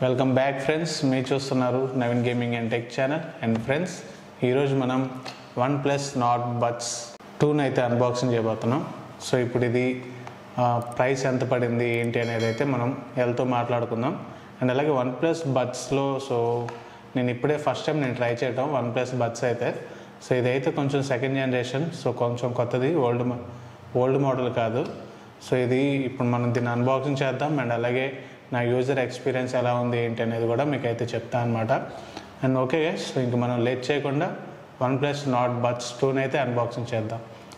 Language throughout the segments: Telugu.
వెల్కమ్ బ్యాక్ ఫ్రెండ్స్ మీరు చూస్తున్నారు Naveen gaming and tech channel and friends ఈరోజు మనం వన్ ప్లస్ నాట్ బడ్స్ టూని అయితే అన్బాక్సింగ్ చేయబోతున్నాం సో ఇప్పుడు ఇది ప్రైస్ ఎంత పడింది ఏంటి అనేది అయితే మనం హెల్త్తో మాట్లాడుకుందాం అండ్ అలాగే వన్ ప్లస్ బడ్స్లో సో నేను ఇప్పుడే ఫస్ట్ టైం నేను ట్రై చేయటం వన్ ప్లస్ బడ్స్ అయితే సో ఇదైతే కొంచెం సెకండ్ జనరేషన్ సో కొంచెం కొత్తది ఓల్డ్ ఓల్డ్ మోడల్ కాదు సో ఇది ఇప్పుడు మనం దీన్ని అన్బాక్సింగ్ చేద్దాం అండ్ అలాగే నా యూజర్ ఎక్స్పీరియన్స్ ఎలా ఉంది ఏంటి అనేది కూడా మీకు అయితే చెప్తాను అనమాట అండ్ ఓకే సో ఇంక మనం లేట్ చేయకుండా వన్ ప్లస్ నాట్ బడ్స్ టూని అయితే అన్బాక్సింగ్ చేద్దాం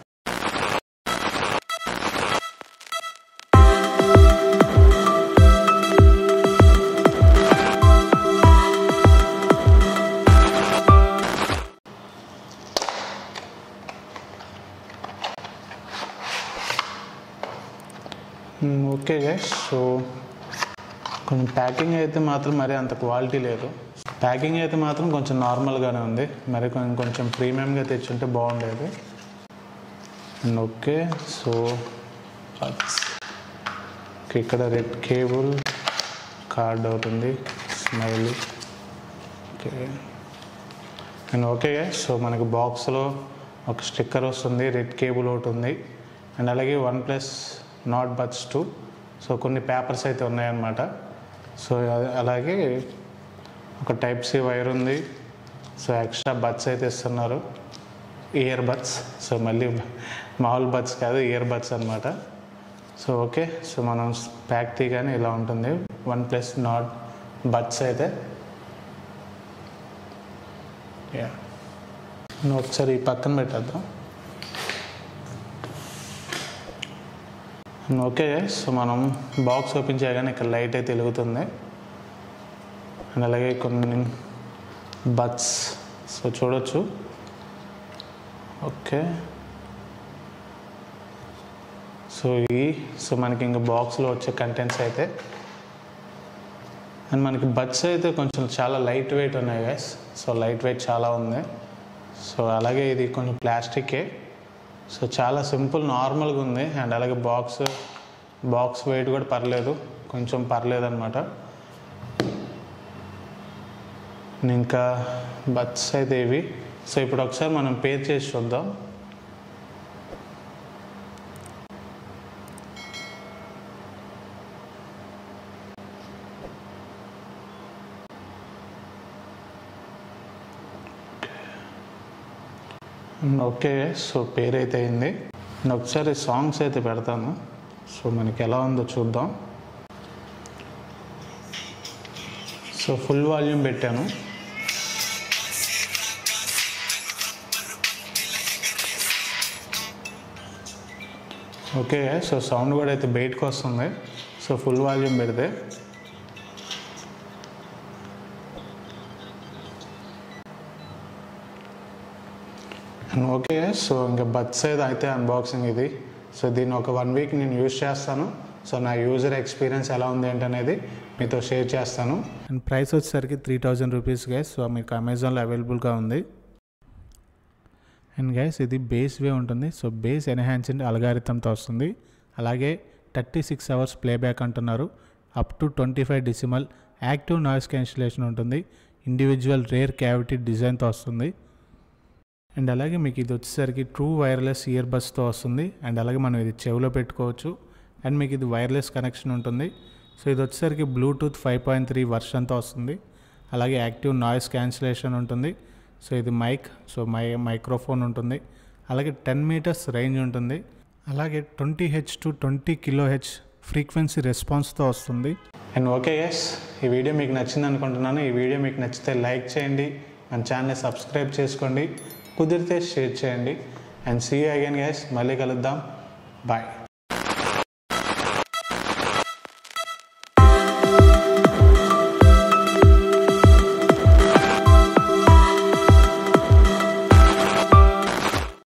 ఓకే గైస్ సో కొంచెం ప్యాకింగ్ అయితే మాత్రం మరి అంత క్వాలిటీ లేదు ప్యాకింగ్ అయితే మాత్రం కొంచెం నార్మల్గానే ఉంది మరి కొంచెం కొంచెం ప్రీమియంగా తెచ్చుంటే బాగుండేది అండ్ ఓకే సో ఓకే ఇక్కడ రెడ్ కేబుల్ కార్డ్ అవుతుంది smile okay and okay so మనకి బాక్స్లో ఒక స్టిక్కర్ వస్తుంది రెడ్ కేబుల్ ఒకటి ఉంది అండ్ అలాగే one plus Nord buds two so కొన్ని పేపర్స్ అయితే ఉన్నాయన్నమాట సో అ- అలాగే ఒక టైప్ సి వైర్ ఉంది సో ఎక్స్ట్రా బడ్స్ అయితే ఇస్తున్నారు ఇయర్ బడ్స్ సో మళ్ళీ మామూలు బడ్స్ కాదు ఇయర్ బడ్స్ అనమాట సో ఓకే సో మనం ప్యాక్ తీగానే ఇలా ఉంటుంది వన్ ప్లస్ నాట్ బడ్స్ అయితే యా నువ్వు ఒకసారి ఈ పక్కన పెట్టేద్దాం ఓకే సో మనం బాక్స్ ఓపెన్ చేయగానే ఇక్కడ లైట్ అయితే వెలుగుతుంది అండ్ అలాగే కొన్ని బట్స్ సో చూడొచ్చు ఓకే సో ఈ సో మనకి ఇంకా బాక్స్లో వచ్చే కంటెంట్స్ అయితే అండ్ మనకి బడ్స్ అయితే కొంచెం చాలా లైట్ వెయిట్ ఉన్నాయి గైస్ సో లైట్ వెయిట్ చాలా ఉంది సో అలాగే ఇది కొంచెం ప్లాస్టికే సో చాలా సింపుల్ నార్మల్గా ఉంది అండ్ అలాగే బాక్స్ బాక్స్ వెయిట్ కూడా పర్లేదు కొంచెం పర్లేదు అనమాట ఇంకా బట్స్ అయితే ఇవి సో ఇప్పుడు ఒకసారి మనం పేర్ చేసి చూద్దాం ఓకే సో పేరు అయితే అయింది నేను ఒకసారి సాంగ్స్ అయితే పెడతాను సో మనకి ఎలా ఉందో చూద్దాం సో ఫుల్ వాల్యూమ్ పెట్టాను ఓకే సో సౌండ్ కూడా అయితే బయటకు వస్తుంది సో ఫుల్ వాల్యూమ్ పెడితే అండ్ ఓకే సో ఇంకా బడ్స్ అయితే అయితే అన్బాక్సింగ్ ఇది సో దీన్ని ఒక వన్ వీక్ నేను యూజ్ చేస్తాను సో నా యూజర్ ఎక్స్పీరియన్స్ ఎలా ఉంది ఏంటనేది మీతో షేర్ చేస్తాను అండ్ ప్రైస్ వచ్చేసరికి three thousand rupees guys so మీకు అమెజాన్లో అవైలబుల్గా ఉంది అండ్ గైస్ ఇది బేస్ వే ఉంటుంది సో బేస్ ఎన్హాన్స్డ్ అల్గారిథంతో వస్తుంది అలాగే థర్టీ సిక్స్ అవర్స్ ప్లేబ్యాక్ అంటున్నారు up to twenty five decimal active noise cancellation ఉంటుంది ఇండివిజువల్ రేర్ క్యావిటీ డిజైన్తో వస్తుంది అండ్ అలాగే మీకు ఇది వచ్చేసరికి ట్రూ వైర్లెస్ ఇయర్ బడ్స్తో వస్తుంది అండ్ అలాగే మనం ఇది చెవిలో పెట్టుకోవచ్చు అండ్ మీకు ఇది వైర్లెస్ కనెక్షన్ ఉంటుంది సో ఇది వచ్చేసరికి బ్లూటూత్ ఫైవ్ పాయింట్ త్రీ వర్షన్తో వస్తుంది అలాగే యాక్టివ్ నాయిస్ క్యాన్సిలేషన్ ఉంటుంది సో ఇది మైక్ సో మై మైక్రోఫోన్ ఉంటుంది అలాగే టెన్ మీటర్స్ రేంజ్ ఉంటుంది అలాగే twenty H to twenty kilo H frequency రెస్పాన్స్తో వస్తుంది అండ్ ఓకే ఎస్ ఈ వీడియో మీకు నచ్చింది అనుకుంటున్నాను ఈ వీడియో మీకు నచ్చితే లైక్ చేయండి మన ఛానల్ని సబ్స్క్రైబ్ చేసుకోండి కుదిరితే షేర్ చేయండి అండ్ సీ అగైన్ గైస్ మళ్ళీ కలుద్దాం బాయ్